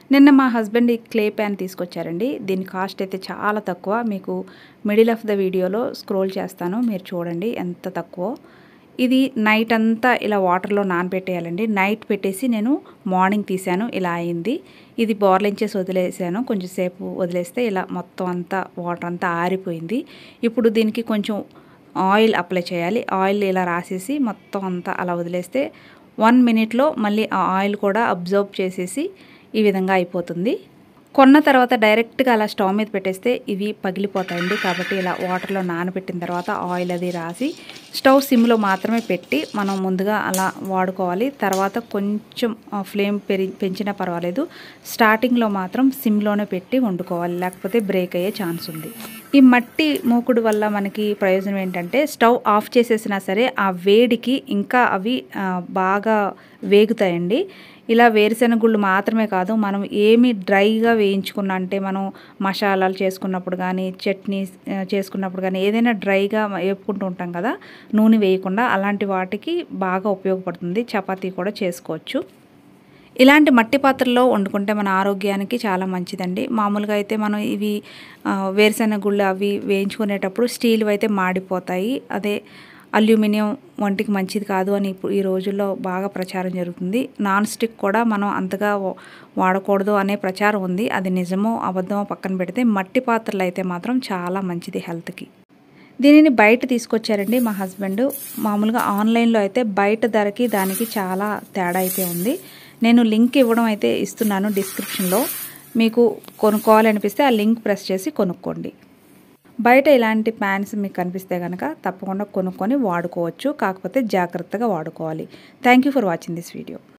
నిన్న మా హస్బెండ్ ఈ క్లే ప్యాన్ తీసుకొచ్చారండి దీని కాస్ట్ అయితే చాలా తక్కువ మీకు మిడిల్ ఆఫ్ ద వీడియోలో స్క్రోల్ చేస్తాను మీరు చూడండి ఎంత తక్కువ ఇది నైట్ అంతా ఇలా వాటర్లో నానబెట్టేయాలండి నైట్ పెట్టేసి నేను మార్నింగ్ తీసాను ఇలా అయింది ఇది బోర్లించేసి వదిలేసాను కొంచెం సేపు వదిలేస్తే ఇలా మొత్తం అంతా వాటర్ అంతా ఆరిపోయింది ఇప్పుడు దీనికి కొంచెం ఆయిల్ అప్లై చేయాలి ఆయిల్ ఇలా రాసేసి మొత్తం అంతా అలా వదిలేస్తే వన్ మినిట్లో మళ్ళీ ఆ ఆయిల్ కూడా అబ్జర్వ్ చేసేసి ఈ విధంగా అయిపోతుంది కొన్న తర్వాత డైరెక్ట్గా అలా స్టవ్ మీద పెట్టేస్తే ఇవి పగిలిపోతాయండి కాబట్టి ఇలా వాటర్లో నానబెట్టిన తర్వాత ఆయిల్ అది రాసి స్టవ్ సిమ్లో మాత్రమే పెట్టి మనం ముందుగా అలా వాడుకోవాలి తర్వాత కొంచెం ఫ్లేమ్ పెరి పెంచినా పర్వాలేదు స్టార్టింగ్లో మాత్రం సిమ్లోనే పెట్టి వండుకోవాలి లేకపోతే బ్రేక్ అయ్యే ఛాన్స్ ఉంది ఈ మట్టి మూకుడు వల్ల మనకి ప్రయోజనం ఏంటంటే స్టవ్ ఆఫ్ చేసేసినా సరే ఆ వేడికి ఇంకా అవి బాగా వేగుతాయండి ఇలా వేరుశెనగ గుళ్ళు మాత్రమే కాదు మనం ఏమి డ్రైగా వేయించుకున్న అంటే మనం మసాలాలు చేసుకున్నప్పుడు కానీ చట్నీ చేసుకున్నప్పుడు కానీ ఏదైనా డ్రైగా వేపుకుంటూ ఉంటాం కదా నూనె వేయకుండా అలాంటి వాటికి బాగా ఉపయోగపడుతుంది చపాతీ కూడా చేసుకోవచ్చు ఇలాంటి మట్టి పాత్రలో వండుకుంటే మన ఆరోగ్యానికి చాలా మంచిదండి మామూలుగా అయితే మనం ఇవి వేరుశెనగ గుళ్ళు అవి వేయించుకునేటప్పుడు స్టీల్ అయితే మాడిపోతాయి అదే అల్యూమినియం వంటికి మంచిది కాదు అని ఇప్పుడు ఈ రోజుల్లో బాగా ప్రచారం జరుగుతుంది నాన్ స్టిక్ కూడా మనం అంతగా వాడకూడదు అనే ప్రచారం ఉంది అది నిజమో అబద్ధమో పక్కన పెడితే మట్టి పాత్రలు అయితే మాత్రం చాలా మంచిది హెల్త్కి దీనిని బయట తీసుకొచ్చారండి మా హస్బెండ్ మామూలుగా ఆన్లైన్లో అయితే బయట ధరకి దానికి చాలా తేడా అయితే ఉంది నేను లింక్ ఇవ్వడం అయితే ఇస్తున్నాను డిస్క్రిప్షన్లో మీకు కొనుక్కోవాలనిపిస్తే ఆ లింక్ ప్రెస్ చేసి కొనుక్కోండి బయట ఇలాంటి ప్యాన్స్ మీకు కనిపిస్తే కనుక తప్పకుండా కొనుక్కొని వాడుకోవచ్చు కాకపోతే జాగ్రత్తగా వాడుకోవాలి thank you for watching this video